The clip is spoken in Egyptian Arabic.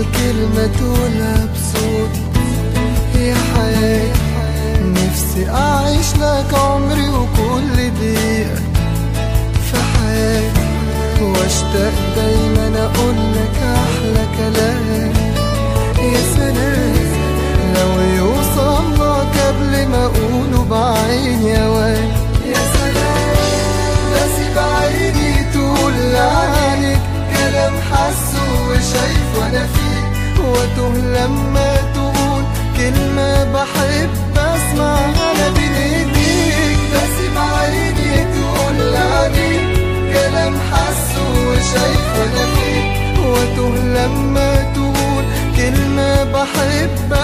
الكلمة تقولها بصوتي يا حياتي نفسي أعيش لك عمري وكل دقيقة في حياتي واشتاق دايما أقول لك أحلى كلام يا سلام لو يوصلنا قبل ما أقوله بعيني يا واد يا سلام بس بعيني تقول عنك كلام حاسه وشايفه أنا فيك وأتوه لما تقول كلمة بحب أسمعها بين إيديك بس بعيني تقول عليك كلام حاسه وشايفه أنا فيك وأتوه لما تقول كلمة بحب